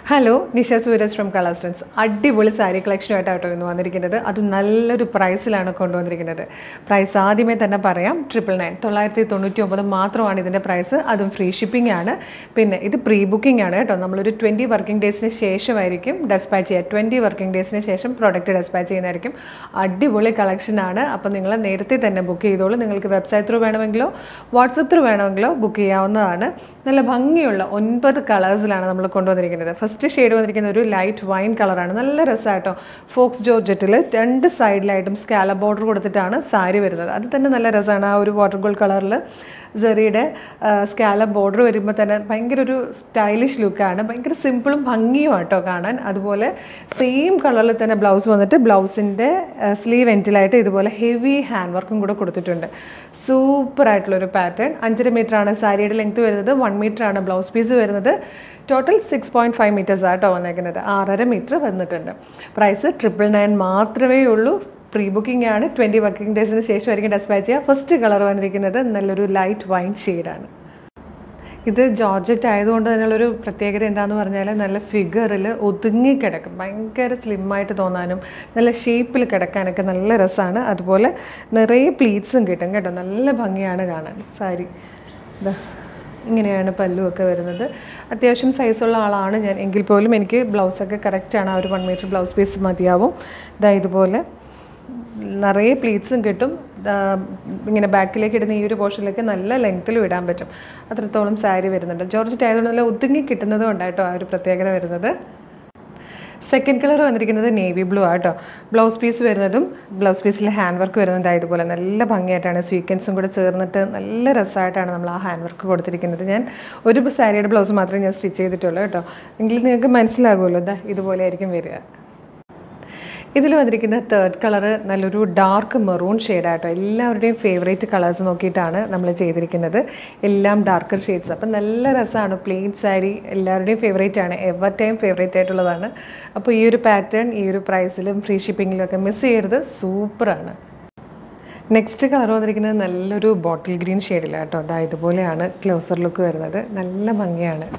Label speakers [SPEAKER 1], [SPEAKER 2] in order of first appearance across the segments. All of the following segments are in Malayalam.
[SPEAKER 1] hello Nisha Suraj from colour friends അടിപൊളി സാരി കളക്ഷനുമായിട്ടാട്ടോ ഇന്ന് വന്നിരിക്കുന്നത് അത് നല്ലൊരു പ്രൈസിലാണ് കൊണ്ടുവന്നിരിക്കുന്നത് പ്രൈസ് ആദ്യമേ തന്നെ പറയാം ട്രിപ്പിൾ നയൻ തൊള്ളായിരത്തി തൊണ്ണൂറ്റി ഒമ്പത് മാത്രമാണ് ഇതിൻ്റെ പ്രൈസ് അതും ഫ്രീ ഷിപ്പിംഗ് ആണ് പിന്നെ ഇത് പ്രീ ബുക്കിംഗ് ആണ് കേട്ടോ നമ്മളൊരു ട്വൻറ്റി വർക്കിംഗ് ഡേയ്സിന് ശേഷമായിരിക്കും ഡെസ്പാച്ച് ചെയ്യുക ട്വൻറ്റി വർക്കിംഗ് ഡേയ്സിന് ശേഷം പ്രോഡക്റ്റ് ഡെസ്പാച്ച് ചെയ്യുന്നതായിരിക്കും അടിപൊളി കളക്ഷനാണ് അപ്പോൾ നിങ്ങൾ നേരത്തെ തന്നെ ബുക്ക് ചെയ്തോളൂ നിങ്ങൾക്ക് വെബ്സൈറ്റ് ത്രൂ വേണമെങ്കിലോ വാട്സപ്പ് ത്രൂ വേണമെങ്കിലോ ബുക്ക് ചെയ്യാവുന്നതാണ് നല്ല ഭംഗിയുള്ള ഒൻപത് കളേഴ്സിലാണ് നമ്മൾ കൊണ്ടുവന്നിരിക്കുന്നത് ഫസ്റ്റ് ഷെയ്ഡ് വന്നിരിക്കുന്ന ഒരു ലൈറ്റ് വൈൻ കളറാണ് നല്ല രസമായിട്ടോ ഫോക്സ് ജോർജറ്റിൽ രണ്ട് സൈഡിലായിട്ടും സ്കാല ബോർഡർ കൊടുത്തിട്ടാണ് സാരി വരുന്നത് അത് തന്നെ നല്ല രസമാണ് ആ ഒരു വാട്ടർ ഗോൾഡ് കളറിൽ സെറിയുടെ സ്കാല ബോർഡർ വരുമ്പോൾ തന്നെ ഭയങ്കര ഒരു സ്റ്റൈലിഷ് ലുക്കാണ് ഭയങ്കര സിമ്പിളും ഭംഗിയും ആട്ടോ കാണാൻ അതുപോലെ സെയിം കളറിൽ തന്നെ ബ്ലൗസ് വന്നിട്ട് ബ്ലൗസിൻ്റെ സ്ലീവ് എൻറ്റിലായിട്ട് ഇതുപോലെ ഹെവി ഹാൻഡ് വർക്കും കൂടെ കൊടുത്തിട്ടുണ്ട് സൂപ്പർ ആയിട്ടുള്ളൊരു പാറ്റേൺ അഞ്ചര മീറ്റർ ആണ് സാരിയുടെ ലെങ്ത് വരുന്നത് വൺ മീറ്റർ ആണ് ബ്ലൗസ് പീസ് വരുന്നത് total six point five metres ആട്ടോ വന്നേക്കുന്നത് ആറര മീറ്റർ വന്നിട്ടുണ്ട് പ്രൈസ് ട്രിപ്പിൾ നയൻ മാത്രമേ ഉള്ളൂ പ്രീ ബുക്കിംഗ് ആണ് ട്വൻറ്റി വർക്കിംഗ് ഡേയ്സിന് ശേഷമായിരിക്കും ഡെസ്പാച്ച് ചെയ്യുക ഫസ്റ്റ് കളർ വന്നിരിക്കുന്നത് നല്ലൊരു ലൈറ്റ് വൈൻ ഷെയ്ഡാണ് ഇത് ജോർജറ്റ് ആയതുകൊണ്ട് തന്നെയുള്ളൊരു പ്രത്യേകത എന്താണെന്ന് പറഞ്ഞാൽ നല്ല ഫിഗറിൽ ഒതുങ്ങി കിടക്കും ഭയങ്കര സ്ലിമ്മായിട്ട് തോന്നാനും നല്ല ഷേപ്പിൽ കിടക്കാനൊക്കെ നല്ല രസമാണ് അതുപോലെ നിറയെ പ്ലീറ്റ്സും കിട്ടും കേട്ടോ നല്ല ഭംഗിയാണ് കാണാൻ സാരി ഇതാ ഇങ്ങനെയാണ് പല്ലുമൊക്കെ വരുന്നത് അത്യാവശ്യം സൈസുള്ള ആളാണ് ഞാൻ എങ്കിൽ പോലും എനിക്ക് ബ്ലൗസൊക്കെ കറക്റ്റാണ് ആ ഒരു വൺ മീറ്റർ ബ്ലൗസ് പീസ് മതിയാവും ഇതാ ഇതുപോലെ നിറയെ പ്ലീറ്റ്സും കിട്ടും ഇങ്ങനെ ബാക്കിലേക്ക് ഇടുന്ന ഈ ഒരു പോർഷനിലേക്ക് നല്ല ലെങ്ത്തിലും ഇടാൻ പറ്റും അത്രത്തോളം സാരി വരുന്നുണ്ട് ജോർജറ്റ് ആയതുകൊണ്ട് നല്ല ഒതുങ്ങി കിട്ടുന്നത് കൊണ്ടായിട്ടോ ആ ഒരു പ്രത്യേകത വരുന്നത് സെക്കൻഡ് കളർ വന്നിരിക്കുന്നത് നേവി ബ്ലൂ ആട്ടോ ബ്ലൗസ് പീസ് വരുന്നതും ബ്ലൗസ് പീസിൽ ഹാൻഡ് വർക്ക് വരുന്നത് ഇതുപോലെ നല്ല ഭംഗിയായിട്ടാണ് സ്വീക്വൻസും കൂടെ ചേർന്നിട്ട് നല്ല രസമായിട്ടാണ് നമ്മൾ ആ ഹാൻഡ് വർക്ക് കൊടുത്തിരിക്കുന്നത് ഞാൻ ഒരു സാരിയുടെ ബ്ലൗസ് മാത്രമേ ഞാൻ സ്റ്റിച്ച് ചെയ്തിട്ടുള്ളൂ കേട്ടോ എങ്കിൽ നിങ്ങൾക്ക് മനസ്സിലാകുമല്ലോ ഇതാ ഇതുപോലെ ആയിരിക്കും വരിക ഇതിൽ വന്നിരിക്കുന്ന തേർഡ് കളറ് നല്ലൊരു ഡാർക്ക് മെറൂൺ ഷെയ്ഡായിട്ടോ എല്ലാവരുടെയും ഫേവറേറ്റ് കളേഴ്സ് നോക്കിയിട്ടാണ് നമ്മൾ ചെയ്തിരിക്കുന്നത് എല്ലാം ഡാർക്കർ ഷെയ്ഡ്സ് അപ്പം നല്ല രസമാണ് പ്ലെയിൻ സാരി എല്ലാവരുടെയും ഫേവറേറ്റ് ആണ് എവർ ടൈം ഫേവറേറ്റ് ആയിട്ടുള്ളതാണ് അപ്പോൾ ഈ ഒരു പാറ്റേൺ ഈ ഒരു പ്രൈസിലും ഫ്രീ ഷിപ്പിങ്ങിലും ഒക്കെ മിസ് ചെയ്യരുത് സൂപ്പറാണ് നെക്സ്റ്റ് കളർ വന്നിരിക്കുന്നത് നല്ലൊരു ബോട്ടിൽ ഗ്രീൻ ഷെയ്ഡിലാണ് കേട്ടോ അതാ ഇതുപോലെയാണ് ക്ലോസർ ലുക്ക് വരുന്നത് നല്ല ഭംഗിയാണ്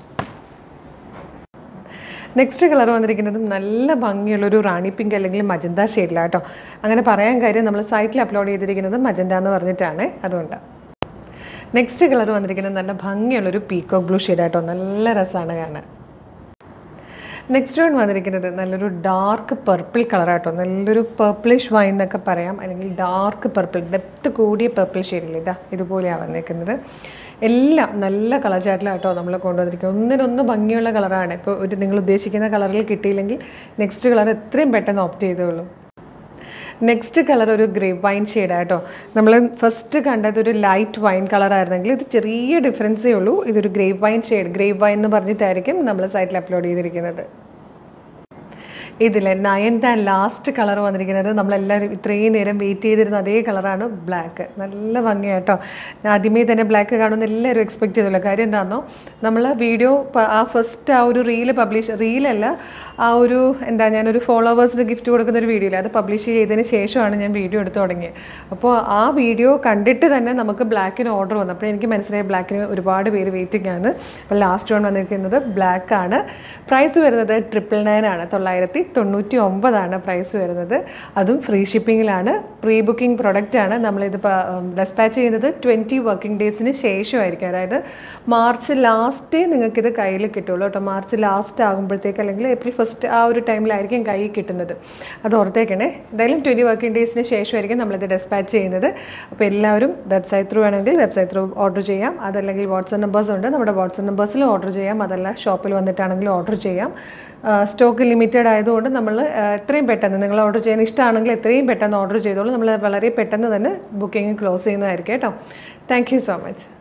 [SPEAKER 1] നെക്സ്റ്റ് കളർ വന്നിരിക്കുന്നതും നല്ല ഭംഗിയുള്ളൊരു റാണി പിങ്ക് അല്ലെങ്കിൽ മജന്ത ഷെയ്ഡിലാട്ടോ അങ്ങനെ പറയാൻ കാര്യം നമ്മൾ സൈറ്റിൽ അപ്ലോഡ് ചെയ്തിരിക്കുന്നത് മജന്ത എന്ന് പറഞ്ഞിട്ടാണ് അതുകൊണ്ട് നെക്സ്റ്റ് കളർ വന്നിരിക്കുന്നത് നല്ല ഭംഗിയുള്ളൊരു പീക്കോക്ക് ബ്ലൂ ഷെയ്ഡാട്ടോ നല്ല രസമാണ് കാണാൻ നെക്സ്റ്റ് വൺ വന്നിരിക്കുന്നത് നല്ലൊരു ഡാർക്ക് പർപ്പിൾ കളറാട്ടോ നല്ലൊരു പർപ്പിളിഷ് വൈൻ എന്നൊക്കെ പറയാം അല്ലെങ്കിൽ ഡാർക്ക് പർപ്പിൾ ഡെപ്ത് കൂടിയ പർപ്പിൾ ഷെയ്ഡിൽ ഇതാ ഇതുപോലെയാണ് വന്നിരിക്കുന്നത് എല്ലാം നല്ല കളർ ചാറ്റിലാട്ടോ നമ്മൾ കൊണ്ടുവന്നിരിക്കുന്നത് ഒന്നിനൊന്ന് ഭംഗിയുള്ള കളറാണ് ഇപ്പോൾ ഒരു നിങ്ങൾ ഉദ്ദേശിക്കുന്ന കളറിൽ കിട്ടിയില്ലെങ്കിൽ നെക്സ്റ്റ് കളർ എത്രയും പെട്ടെന്ന് ഓപ്റ്റ് ചെയ്തോളൂ നെക്സ്റ്റ് കളർ ഒരു ഗ്രേപ്പ് വൈൻ ഷെയ്ഡാട്ടോ നമ്മൾ ഫസ്റ്റ് കണ്ടത് ഒരു ലൈറ്റ് വൈൻ കളർ ആയിരുന്നെങ്കിൽ ഇത് ചെറിയ ഡിഫറൻസേ ഉള്ളൂ ഇതൊരു grape wine shade grape wine എന്ന് പറഞ്ഞിട്ടായിരിക്കും നമ്മൾ സൈറ്റിൽ അപ്ലോഡ് ചെയ്തിരിക്കുന്നത് ഇതിൽ നയൻത് ആൻഡ് ലാസ്റ്റ് കളർ വന്നിരിക്കുന്നത് നമ്മളെല്ലാവരും ഇത്രയും നേരം വെയിറ്റ് ചെയ്തിരുന്ന അതേ കളറാണ് ബ്ലാക്ക് നല്ല ഭംഗിയാട്ടോ ആദ്യമേ തന്നെ ബ്ലാക്ക് കാണുന്ന എല്ലാവരും എക്സ്പെക്ട് ചെയ്തല്ലോ കാര്യം എന്താണെന്നോ നമ്മൾ വീഡിയോ ആ ഫസ്റ്റ് ആ ഒരു റീല് പബ്ലിഷ് റീലല്ല ആ ഒരു എന്താ ഞാനൊരു ഫോളോവേഴ്സിന് ഗിഫ്റ്റ് കൊടുക്കുന്ന ഒരു വീഡിയോ ഇല്ല അത് പബ്ലിഷ് ചെയ്തതിന് ശേഷമാണ് ഞാൻ വീഡിയോ എടുത്ത് തുടങ്ങിയത് അപ്പോൾ ആ വീഡിയോ കണ്ടിട്ട് തന്നെ നമുക്ക് ബ്ലാക്കിന് ഓർഡർ വന്നു അപ്പോൾ എനിക്ക് മനസ്സിലായി ബ്ലാക്കിന് ഒരുപാട് പേര് വെയിറ്റിംഗ് ആണ് അപ്പോൾ ലാസ്റ്റ് വൺ വന്നിരിക്കുന്നത് ബ്ലാക്ക് ആണ് പ്രൈസ് വരുന്നത് ട്രിപ്പിൾ നയൻ ആണ് തൊള്ളായിരത്തി തൊണ്ണൂറ്റി ഒമ്പതാണ് പ്രൈസ് വരുന്നത് അതും ഫ്രീ ഷിപ്പിങ്ങിലാണ് പ്രീ ബുക്കിംഗ് പ്രൊഡക്റ്റ് ആണ് നമ്മളിത് ഡെസ്പാച്ച് ചെയ്യുന്നത് ട്വൻറ്റി വർക്കിംഗ് ഡേയ്സിന് ശേഷമായിരിക്കും അതായത് മാർച്ച് ലാസ്റ്റേ നിങ്ങൾക്കിത് കയ്യിൽ കിട്ടുള്ളൂ കേട്ടോ മാർച്ച് ലാസ്റ്റ് ആകുമ്പോഴത്തേക്ക് അല്ലെങ്കിൽ ഏപ്രിൽ ഫസ്റ്റ് ആ ഒരു ടൈമിലായിരിക്കും കൈ കിട്ടുന്നത് അത് ഓർത്തേക്കണേ എന്തായാലും ട്വൻറ്റി വർക്കിംഗ് ഡേയ്സിന് ശേഷമായിരിക്കും നമ്മളിത് ഡെസ്പാച്ച് ചെയ്യുന്നത് അപ്പോൾ എല്ലാവരും വെബ്സൈറ്റ് ത്രൂ വേണമെങ്കിൽ വെബ്സൈറ്റ് ത്രൂ ഓർഡർ ചെയ്യാം അതല്ലെങ്കിൽ വാട്സപ്പ് നമ്പേഴ്സ് ഉണ്ട് നമ്മുടെ വാട്സപ്പ് നമ്പേഴ്സിൽ ഓർഡർ ചെയ്യാം അതല്ല ഷോപ്പിൽ വന്നിട്ടാണെങ്കിൽ ഓർഡർ ചെയ്യാം സ്റ്റോക്ക് ലിമിറ്റഡ് ആയതുകൊണ്ട് നമ്മൾ എത്രയും പെട്ടെന്ന് നിങ്ങൾ ഓർഡർ ചെയ്യാൻ ഇഷ്ടമാണെങ്കിൽ എത്രയും പെട്ടെന്ന് ഓർഡർ ചെയ്തോളൂ നമ്മൾ വളരെ പെട്ടെന്ന് തന്നെ ബുക്കിംഗ് ക്ലോസ് ചെയ്യുന്നതായിരിക്കും കേട്ടോ താങ്ക് യു സോ മച്ച്